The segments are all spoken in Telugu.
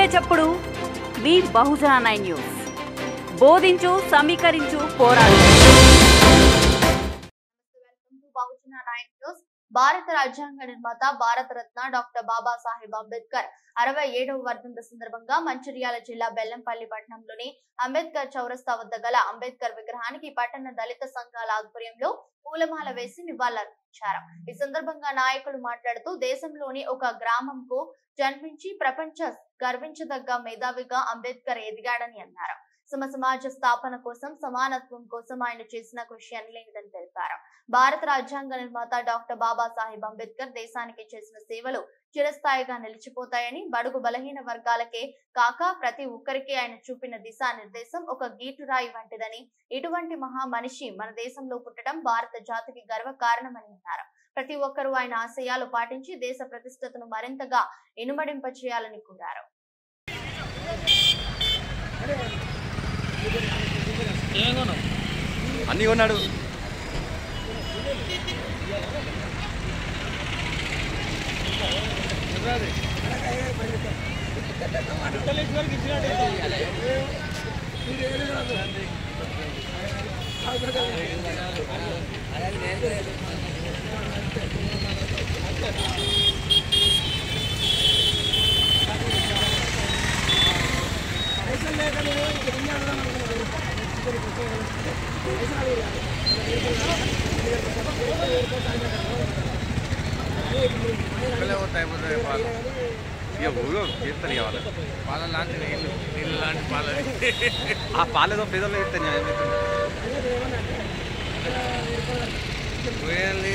చప్పుడు మీ బహుజన నైన్ న్యూస్ బోధించు సమీకరించు పోరాడు welcome to Bahujan nine news భారత రాజ్యాంగ నిర్మాత భారత రత్న డాక్టర్ బాబాసాహెబ్ అంబేద్కర్ అరవై ఏడవ వర్ధంతి సందర్భంగా మంచిర్యాల జిల్లా బెల్లంపల్లి పట్టణంలోని అంబేద్కర్ చౌరస్తా వద్ద గల అంబేద్కర్ విగ్రహానికి పట్టణ దళిత సంఘాల ఆధ్వర్యంలో పూలమాల వేసి నివాళులర్పించారు ఈ సందర్భంగా నాయకులు మాట్లాడుతూ దేశంలోని ఒక గ్రామంకు జన్మించి ప్రపంచ గర్వించదగ్గ మేధావిగా అంబేద్కర్ ఎదిగాడని అన్నారు సమ సమాజ స్థాపన కోసం సమానత్వం కోసం ఆయన చేసిన కృషి అనలేనిదని తెలిపారు భారత రాజ్యాంగ నిర్మాత డాక్టర్ బాబాసాహెబ్ అంబేద్కర్ దేశానికి చేసిన సేవలు చిరస్థాయిగా నిలిచిపోతాయని బడుగు బలహీన వర్గాలకే కాక ప్రతి ఒక్కరికి ఆయన చూపిన దిశా నిర్దేశం ఒక గీటురాయి వంటిదని ఇటువంటి మహా మనిషి మన దేశంలో పుట్టడం భారత జాతికి గర్వ కారణమని అన్నారు ప్రతి ఒక్కరూ ఆయన ఆశయాలు పాటించి దేశ ప్రతిష్టతను మరింతగా ఇనుమడింప చేయాలని కోరారు అన్నీ కొన్నాడు ఇక ఊరో చేస్తాను ఇక వాళ్ళు పాల లాంటి నీళ్ళు నీళ్ళు లాంటి పాల ఆ పాలేదో పేదలు చేస్తాను ఏమవుతుంది పోయాలి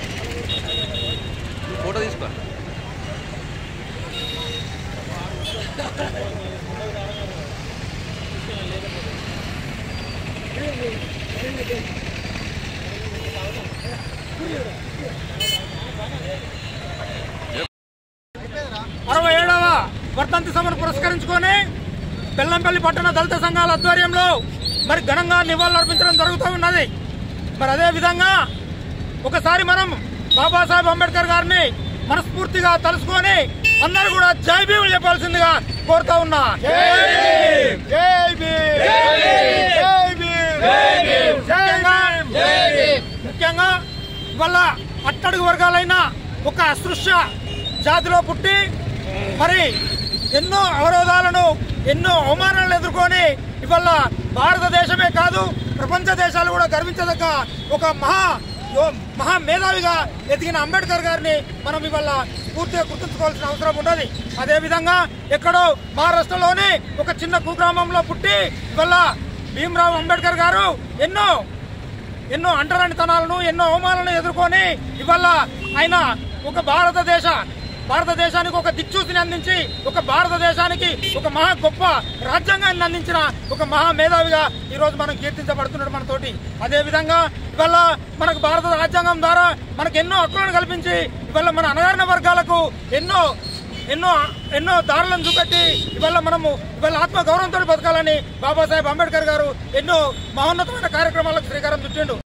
ఫోటో తీసుకో అరవై ఏడవ వర్ధంతి సభను పురస్కరించుకొని బెల్లంపల్లి పట్టణ దళిత సంఘాల ఆధ్వర్యంలో మరి ఘనంగా నివాళులర్పించడం జరుగుతూ ఉన్నది మరి అదే విధంగా ఒకసారి మనం బాబాసాహెబ్ అంబేద్కర్ గారిని మనస్ఫూర్తిగా తలుసుకొని అందరూ కూడా జై భీమ్ చెప్పాల్సిందిగా కోరుతా ఉన్నా ముఖ్యంగా- ముఖ్యంగా ఇవాళ అట్టడుగు వర్గాలైన ఒక అసృష్య జాతిలో పుట్టి మరి ఎన్నో అవరోధాలను ఎన్నో అవమానాలను ఎదుర్కొని ఇవాళ భారతదేశమే కాదు ప్రపంచ దేశాలు కూడా గర్వించదగ్గ ఒక మహా యో- మహా మేధావిగా ఎదిగిన అంబేద్కర్ గారిని మనం ఇవాళ పూర్తిగా గుర్తుంచుకోవాల్సిన అవసరం ఉన్నది అదేవిధంగా ఎక్కడో మహారాష్ట్రలోని ఒక చిన్న కుగ్రామంలో పుట్టి ఇవాళ భీమరావు అంబేద్కర్ గారు ఎన్నో ఎన్నో అంటరానితనాలను ఎన్నో అవమానాలను ఎదుర్కొని ఇవాళ ఆయన ఒక భారతదేశ భారతదేశానికి ఒక దిక్చూసిని అందించి ఒక భారతదేశానికి ఒక మహా గొప్ప రాజ్యాంగాన్ని అందించిన ఒక మహా మేధావిగా ఈ రోజు మనం కీర్తించబడుతున్నాడు మనతోటి అదే విధంగా ఇవాళ మనకు భారత రాజ్యాంగం ద్వారా మనకు ఎన్నో హక్కులను కల్పించి ఇవాళ మన అనగారిన వర్గాలకు ఎన్నో ఎన్నో ఎన్నో దారులను చూపెట్టి ఇవాళ మనము ఇవాళ ఆత్మ గౌరవంతో బతకాలని బాబాసాహెబ్ అంబేద్కర్ గారు ఎన్నో మహోన్నతమైన కార్యక్రమాలకు శ్రీకారం చుట్టిండు